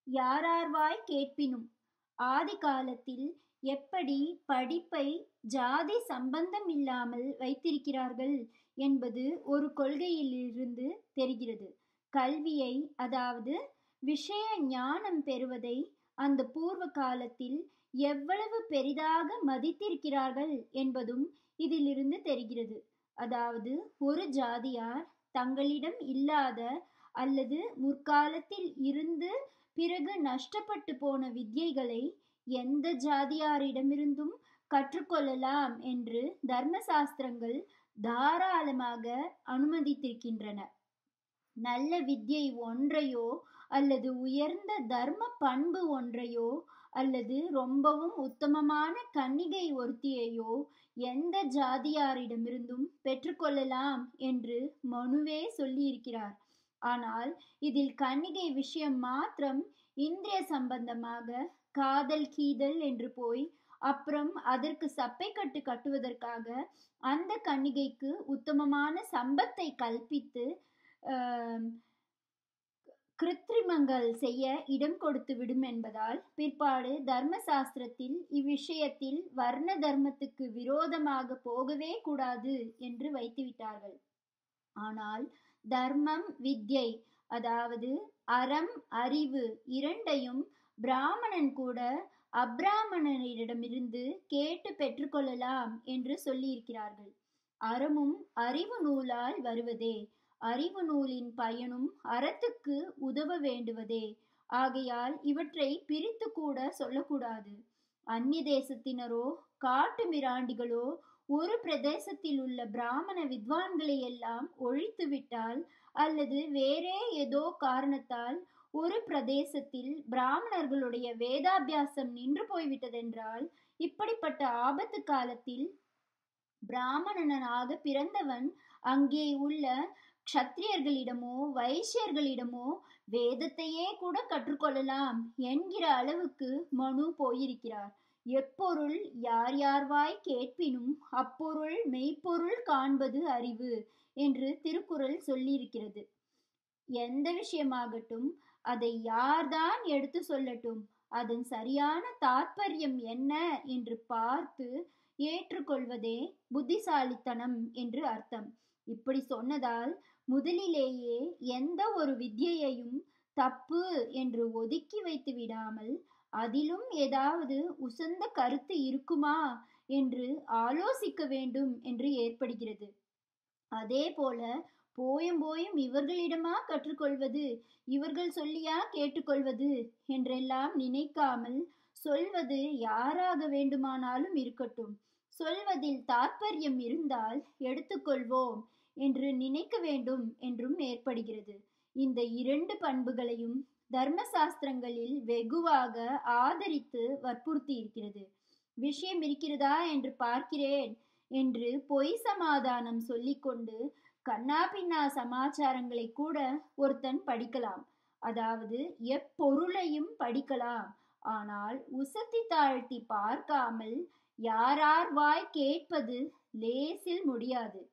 யாரார்வாய் கேட்பினும் ஆதி காலத்தில் எப்படி படிப்பை ஜாதி சம்பந்தம் இல்லாமல் வைத்திருக்கிறார்கள் என்பது ஒரு கொள்கையிலிருந்து தெரிகிறது கல்வியை அதாவது விஷய ஞானம் பெறுவதை அந்த பூர்வ காலத்தில் எவ்வளவு பெரிதாக மதித்திருக்கிறார்கள் என்பதும் இதிலிருந்து தெரிகிறது அதாவது ஒரு ஜாதியார் தங்களிடம் இல்லாத அல்லது முற்காலத்தில் இருந்து பிறகு நஷ்டப்பட்டு போன வித்யைகளை எந்த ஜாதியாரிடமிருந்தும் கற்றுக்கொள்ளலாம் என்று தர்மசாஸ்திரங்கள் தாராளமாக அனுமதித்திருக்கின்றன நல்ல வித்யை ஒன்றையோ அல்லது உயர்ந்த தர்ம பண்பு ஒன்றையோ அல்லது ரொம்பவும் உத்தமமான கன்னிகை ஒருத்தியையோ எந்த ஜாதியாரிடமிருந்தும் பெற்றுக்கொள்ளலாம் என்று மனுவே சொல்லியிருக்கிறார் ஆனால் இதில் கன்னிகை விஷயம் மாத்திரம் இந்திரிய சம்பந்தமாக காதல் கீதல் என்று போய் அப்புறம் அதற்கு சப்பை கட்டு கட்டுவதற்காக அந்த கன்னிகைக்கு உத்தமமான சம்பத்தை கல்பித்து கிருத்திரிமங்கள் செய்ய இடம் கொடுத்து விடும் என்பதால் பிற்பாடு தர்மசாஸ்திரத்தில் இவ்விஷயத்தில் வர்ண தர்மத்துக்கு விரோதமாக போகவே கூடாது என்று வைத்துவிட்டார்கள் ஆனால் தர்மம் வித்யை அதாவது அறம் அறிவு இரண்டையும் பிராமணன் கூட அப்ராமணனிடமிருந்து கேட்டு பெற்றுக்கொள்ளலாம் என்று சொல்லியிருக்கிறார்கள் அறமும் அறிவு நூலால் வருவதே அறிவு நூலின் பயனும் அறத்துக்கு உதவ வேண்டுவதே ஆகையால் இவற்றை பிரித்து கூட சொல்லக்கூடாது அந்நிய தேசத்தினரோ காட்டு மிராண்டிகளோ ஒரு பிரதேசத்தில் உள்ள பிராமண வித்வான்களை எல்லாம் ஒழித்து விட்டால் அல்லது வேறே ஏதோ காரணத்தால் ஒரு பிரதேசத்தில் பிராமணர்களுடைய வேதாபியாசம் நின்று போய்விட்டதென்றால் இப்படிப்பட்ட ஆபத்து காலத்தில் பிராமணனாக பிறந்தவன் அங்கே உள்ள க்ஷத்திரியர்களிடமோ வைசியர்களிடமோ வேதத்தையே கூட கற்றுக்கொள்ளலாம் என்கிற அளவுக்கு மனு போயிருக்கிறார் எப்பொருள் யார் யார்வாய் கேட்பினும் அப்பொருள் மெய்ப்பொருள் காண்பது அறிவு என்று திருக்குறள் சொல்லியிருக்கிறது எந்த விஷயமாகட்டும் அதை யார்தான் எடுத்து சொல்லட்டும் அதன் சரியான தாத்பரியம் என்ன என்று பார்த்து ஏற்றுக்கொள்வதே புத்திசாலித்தனம் என்று அர்த்தம் இப்படி சொன்னதால் முதலிலேயே எந்த ஒரு வித்யையையும் தப்பு என்று ஒதுக்கி வைத்து விடாமல் அதிலும் ஏதாவது உசந்த கருத்து இருக்குமா என்று ஆலோசிக்க வேண்டும் என்று ஏற்படுகிறது அதே போல போயும் போயும் இவர்களிடமா கற்றுக்கொள்வது இவர்கள் சொல்லியா கேட்டுக்கொள்வது என்றெல்லாம் நினைக்காமல் சொல்வது யாராக வேண்டுமானாலும் இருக்கட்டும் சொல்வதில் தாற்பயம் இருந்தால் எடுத்துக்கொள்வோம் என்று நினைக்க வேண்டும் என்றும் ஏற்படுகிறது இந்த இரண்டு பண்புகளையும் தர்மசாஸ்திரங்களில் வெகுவாக ஆதரித்து வற்புறுத்தி இருக்கிறது விஷயம் இருக்கிறதா என்று பார்க்கிறேன் என்று பொய் சமாதானம் சொல்லிக்கொண்டு கண்ணாபின்னா சமாச்சாரங்களை கூட ஒருத்தன் படிக்கலாம் அதாவது எப்பொருளையும் படிக்கலாம் ஆனால் உசத்தி தாழ்த்தி பார்க்காமல் யாரார் வாய் கேட்பது லேசில் முடியாது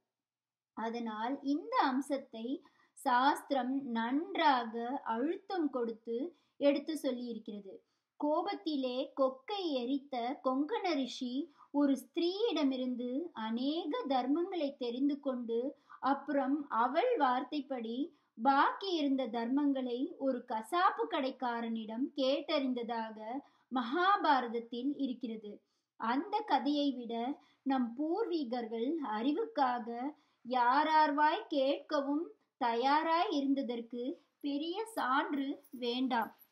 அதனால் இந்த அம்சத்தை சாஸ்திரம் நன்றாக அழுத்தம் கொடுத்து எடுத்து சொல்லியிருக்கிறது கோபத்திலே கொக்கை எரித்த கொங்கண ரிஷி ஒரு ஸ்திரீயிடமிருந்து அநேக தர்மங்களை தெரிந்து கொண்டு அப்புறம் அவள் வார்த்தைப்படி பாக்கி இருந்த தர்மங்களை ஒரு கசாப்பு கடைக்காரனிடம் கேட்டறிந்ததாக மகாபாரதத்தில் இருக்கிறது அந்த கதையை விட நம் பூர்வீகர்கள் அறிவுக்காக யாரார்வாய் கேட்கவும் தயாராய் இருந்ததற்கு பெரிய சான்று வேண்டாம்